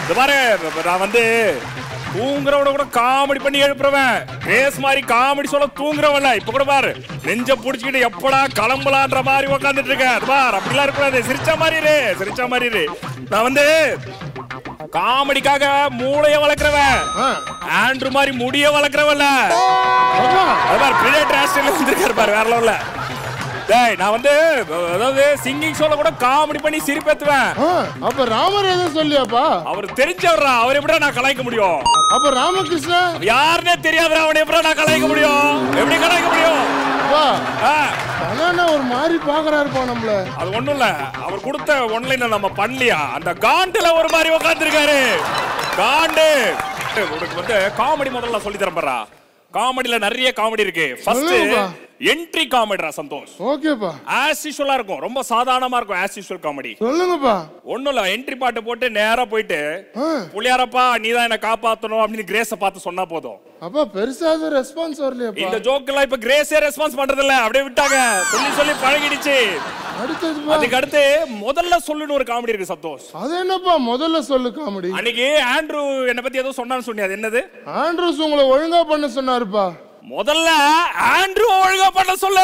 இந்த பாரு இப்ப நான் வந்து தூங்குறவன கூட காமெடி பண்ணி எழுப்புறவன் பேஸ் மாதிரி காமெடி சொல்ல தூங்குறவன்ல இப்ப கூட பாரு நெஞ்ச புடிச்சுக்கிட்டு எப்படா கிளம்பலான்ற மாதிரி உட்காந்துட்டு இருக்கேன் அது பாரு அப்படிலாம் இருக்கக்கூடாது சிரிச்ச மாதிரி இரு சிரிச்ச மாதிரி இரு நான் வந்து காமெடிக்காக மூளைய வளர்க்குறவன் ஆ, ஆண்ட்ரு மாதிரி முடிய வளர்க்குறவன்ல அப்பா அது பாரு பிரிடேட்டர் ஆஸ்திரேலியா வந்திருக்காரு பாரு வேற லெவல்ல டேய் நான் வந்து அதாவது சிங்கிங் ஷோல கூட காமெடி பண்ணி சிரிப்பேத்துவேன் ஆ, அப்ப ராமர் எதுவும் சொல்லியாப்பா அவர் தெரிஞ்சவரா அவர் எப்படிடா நான் கலாய்க்க முடியும் அப்ப ராமகிருஷ்ணா யாருன்னே தெரியாதுடா அவனை எப்படிடா நான் கலாய்க்க முடியும் எப்படி கலாய்க்க முடியும் அப்பா ஆ, அண்ணா ஒரு மாதிரி பாக்குறாருப்பா நம்மள அது ஒண்ணும் இல்ல அவர் கொடுத்த ஒன்லைன் நம்ம பண்ணலையா அந்த காண்டுல ஒரு மாதிரி உட்காந்துருக்காரு காண்டு உனக்கு வந்து காமெடி முதல்ல சொல்லி தரேன் பாரா காமெடியில நிறைய காமெடி இருக்கு ஃபர்ஸ்ட் சொல்லுங்கப்பா. என்ட்ரி காமெடிரா சந்தோஷ் ஓகேப்பா ஆஸ் யூஷுவலா இருக்கும் ரொம்ப சாதாரணமா இருக்கும் ஆஸ் யூஷுவல் காமெடி சொல்லுங்கப்பா ஒண்ணும் இல்ல என்ட்ரி பாட்டு போட்டு நேரா போயிட்டு ஆ, புள்ளியாரப்பா நீ தான் என்ன காப்பாத்தணும் அப்படின்னு கிரேஸ பார்த்து சொன்னா போதும் அப்பா பெருசா எதுவும் ரெஸ்பான்ஸ் வரலையாப்பா இந்த ஜோக் எல்லாம் இப்ப கிரேஸே ரெஸ்பான்ஸ் பண்றது இல்ல அப்படியே விட்டாங்க சொல்லி சொல்லி பழகிடுச்சு அடுத்ததுப்பா அதுக்கு அடுத்து முதல்ல சொல்லுன்னு ஒரு காமெடி இருக்கு சந்தோஷ் அது என்னப்பா முதல்ல சொல்லு காமெடி அன்னைக்கு ஆண்ட்ரூ என்ன பத்தி ஏதோ சொன்னான்னு சொன்னி அது என்னது ஆண்ட்ரூஸ் உங்களை ஒழுங்கா பண்ண சொன்னாருப்பா முதல்ல ஆண்ட்ரூ ஒழுங்கா பண்ண சொல்லு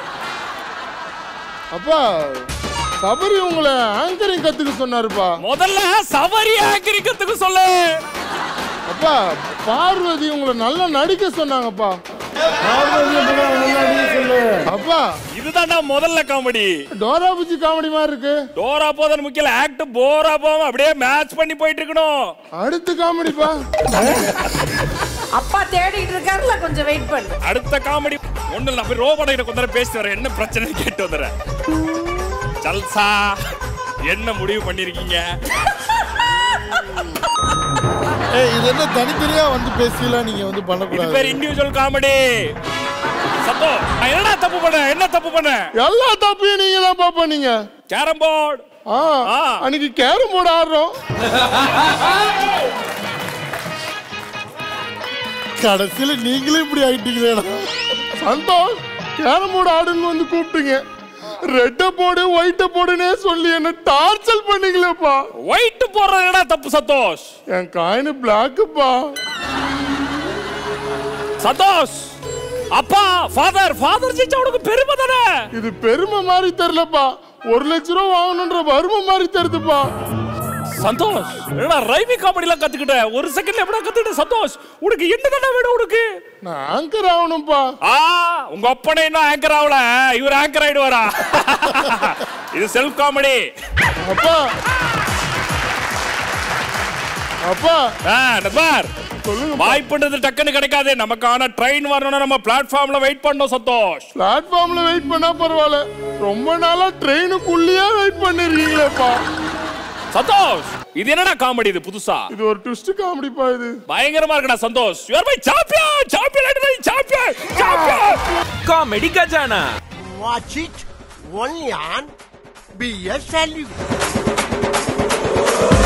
அப்பா சபரி உங்களை ஆங்கரிங் கத்துக்க சொன்னாருப்பா முதல்ல சவரி ஆக்கிரிக்கிறதுக்கு சொல்லு அப்பா பார்வதி உங்களை நல்லா நடிக்க சொன்னாங்கப்பா அப்பா இதுதான்டா முதல்ல காமெடி டோரா புஜி காமெடி மாதிரி இருக்கு டோரா போதன் முக்கியம் ஆக்ட் போரா போகாம அப்படியே மேட்ச் பண்ணி போயிட்டு இருக்கணும் அடுத்து காமெடிப்பா அப்பா தேடிட்டு இருக்காருல கொஞ்சம் வெயிட் பண்ணு அடுத்த காமெடி ஒண்ணு இல்ல போய் ரோபோட கிட்ட கொஞ்ச நேரம் பேசிட்டு வரேன் என்ன பிரச்சனை கேட்டு வந்துடுறேன் ஜல்சா என்ன முடிவு பண்ணிருக்கீங்க ஏய் இது என்ன தனித்தனியா வந்து பேசலாம் நீங்க வந்து இது பண்ணக்கூடாது பேர் இண்டிவிஜுவல் காமெடி சத்தோ நான் என்னடா தப்பு பண்ணேன் என்ன தப்பு பண்ணேன் எல்லா தப்பையும் நீங்க தான் பாப்பா நீங்க கேரம் போர்டு ஆ ஆ. அன்னைக்கு கேரம் போர்டு ஆடுறோம் கடைசியில நீங்களே இப்படி ஆயிட்டீங்களேடா சந்தோஷ் கேரம் போர்டு ஆடுன்னு வந்து கூப்பிட்டீங்க ரெட்ட போடு ஒயிட்ட போடுன்னே சொல்லி என்ன டார்ச்சல் பண்ணீங்களேப்பா ஒயிட் போடுறது என்னடா தப்பு சந்தோஷ் என் காயின் பிளாக்குப்பா சந்தோஷ் அப்பா ஃபாதர் ஃபாதர் ஜெயிச்சா உனக்கு பெருமை தானே இது பெருமை மாதிரி தெரியலப்பா ஒரு லட்ச ரூபா வாங்கணுன்ற வறுமை மாதிரி தெரியுதுப்பா சந்தோஷ் என்னடா ரைமிங் காமெடிலாம் கத்துக்கிட்ட ஒரு செகண்ட்ல எப்படா கத்துக்கிட்ட சந்தோஷ் உனக்கு என்ன தானே வேணும் உனக்கு நான் ஆங்கர் ஆகணும்ப்பா ஆ உங்க அப்பனே இன்னும் ஆங்கர் ஆகல இவர் ஆங்கர் ஆயிடுவாரா இது செல்ஃப் காமெடி அப்பா அப்பா பார் சொல்லுங்க வாய்ப்புன்றது டக்குன்னு கிடைக்காது நமக்கான ட்ரெயின் வரணும்னா நம்ம பிளாட்ஃபார்ம்ல வெயிட் பண்ணோம் சந்தோஷ் பிளாட்ஃபார்ம்ல வெயிட் பண்ணா பரவாயில்ல ரொம்ப நாளா ட்ரெயினுக்குள்ளேயே வெயிட் பண்ணிருக்கீங்களேப்பா சந்தோஷ் இது என்னடா காமெடி இது புதுசா இது ஒரு ட்விஸ்ட் காமெடிப்பா இது பயங்கரமா இருக்குடா Santhosh you are my champion champion champion champion Comedy Gajana. Watch it only on BSLU.